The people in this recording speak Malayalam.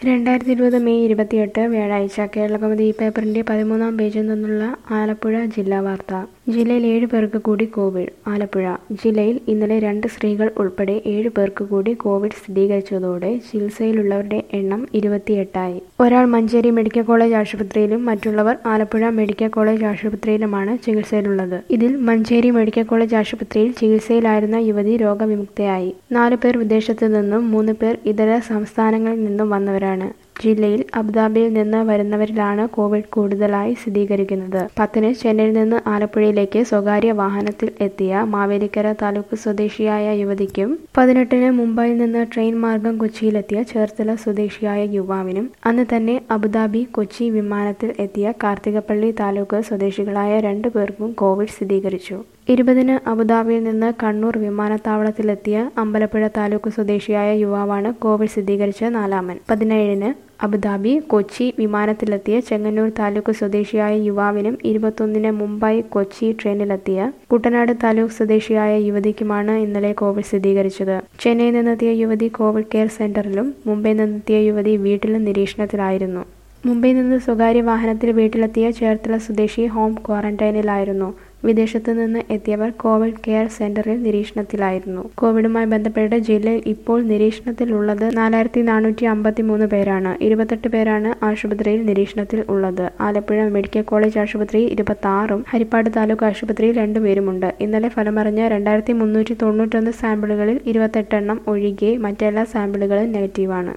രണ്ടായിരത്തി ഇരുപത് മെയ് ഇരുപത്തിയെട്ട് വ്യാഴാഴ്ച കേരളകൗമുദി ഈ പേപ്പറിന്റെ പതിമൂന്നാം പേജിൽ നിന്നുള്ള ആലപ്പുഴ ജില്ലാ വാർത്ത ജില്ലയിൽ ഏഴ് പേർക്ക് കൂടി കോവിഡ് ആലപ്പുഴ ജില്ലയിൽ ഇന്നലെ രണ്ട് സ്ത്രീകൾ ഉൾപ്പെടെ ഏഴ് പേർക്ക് കൂടി കോവിഡ് സ്ഥിരീകരിച്ചതോടെ ചികിത്സയിലുള്ളവരുടെ എണ്ണം ഇരുപത്തിയെട്ടായി ഒരാൾ മഞ്ചേരി മെഡിക്കൽ കോളേജ് ആശുപത്രിയിലും മറ്റുള്ളവർ ആലപ്പുഴ മെഡിക്കൽ കോളേജ് ആശുപത്രിയിലുമാണ് ചികിത്സയിലുള്ളത് ഇതിൽ മഞ്ചേരി മെഡിക്കൽ കോളേജ് ആശുപത്രിയിൽ ചികിത്സയിലായിരുന്ന യുവതി രോഗവിമുക്തയായി നാല് പേർ വിദേശത്തു നിന്നും മൂന്ന് പേർ ഇതര സംസ്ഥാനങ്ങളിൽ നിന്നും വന്നവരാണ് ജില്ലയിൽ അബുദാബിയിൽ നിന്ന് വരുന്നവരിലാണ് കോവിഡ് കൂടുതലായി സ്ഥിരീകരിക്കുന്നത് പത്തിന് ചെന്നൈയിൽ നിന്ന് ആലപ്പുഴയിലേക്ക് സ്വകാര്യ വാഹനത്തിൽ എത്തിയ മാവേലിക്കര താലൂക്ക് സ്വദേശിയായ യുവതിക്കും പതിനെട്ടിന് മുംബൈയിൽ നിന്ന് ട്രെയിൻ മാർഗം കൊച്ചിയിലെത്തിയ ചേർത്തല സ്വദേശിയായ യുവാവിനും അന്ന് തന്നെ അബുദാബി കൊച്ചി വിമാനത്തിൽ എത്തിയ കാർത്തികപ്പള്ളി താലൂക്ക് സ്വദേശികളായ രണ്ടു പേർക്കും കോവിഡ് സ്ഥിരീകരിച്ചു ഇരുപതിന് അബുദാബിയിൽ നിന്ന് കണ്ണൂർ വിമാനത്താവളത്തിലെത്തിയ അമ്പലപ്പുഴ താലൂക്ക് സ്വദേശിയായ യുവാവാണ് കോവിഡ് സ്ഥിരീകരിച്ച നാലാമൻ പതിനേഴിന് അബുദാബി കൊച്ചി വിമാനത്തിലെത്തിയ ചെങ്ങന്നൂർ താലൂക്ക് സ്വദേശിയായ യുവാവിനും ഇരുപത്തൊന്നിന് മുംബൈ കൊച്ചി ട്രെയിനിലെത്തിയ കുട്ടനാട് താലൂക്ക് സ്വദേശിയായ യുവതിക്കുമാണ് ഇന്നലെ കോവിഡ് സ്ഥിരീകരിച്ചത് ചെന്നൈയിൽ നിന്നെത്തിയ യുവതി കോവിഡ് കെയർ സെന്ററിലും മുംബൈയിൽ നിന്നെത്തിയ യുവതി വീട്ടിലും നിരീക്ഷണത്തിലായിരുന്നു മുംബൈയിൽ നിന്ന് സ്വകാര്യ വാഹനത്തിൽ വീട്ടിലെത്തിയ ചേർത്തല സ്വദേശി ഹോം ക്വാറന്റൈനിലായിരുന്നു വിദേശത്തു നിന്ന് എത്തിയവർ കോവിഡ് കെയർ സെന്ററിൽ നിരീക്ഷണത്തിലായിരുന്നു കോവിഡുമായി ബന്ധപ്പെട്ട് ജില്ലയിൽ ഇപ്പോൾ നിരീക്ഷണത്തിലുള്ളത് നാലായിരത്തി നാനൂറ്റി അമ്പത്തി മൂന്ന് പേരാണ് ഇരുപത്തെട്ട് പേരാണ് ആശുപത്രിയിൽ നിരീക്ഷണത്തിൽ ഉള്ളത് ആലപ്പുഴ മെഡിക്കൽ കോളേജ് ആശുപത്രി ഇരുപത്തി ആറും ഹരിപ്പാട് താലൂക്ക് ആശുപത്രിയിൽ രണ്ടുപേരുമുണ്ട് ഇന്നലെ ഫലമറിഞ്ഞ രണ്ടായിരത്തി മുന്നൂറ്റി തൊണ്ണൂറ്റൊന്ന് സാമ്പിളുകളിൽ ഇരുപത്തെട്ടെണ്ണം ഒഴികെ മറ്റെല്ലാ സാമ്പിളുകളും നെഗറ്റീവാണ്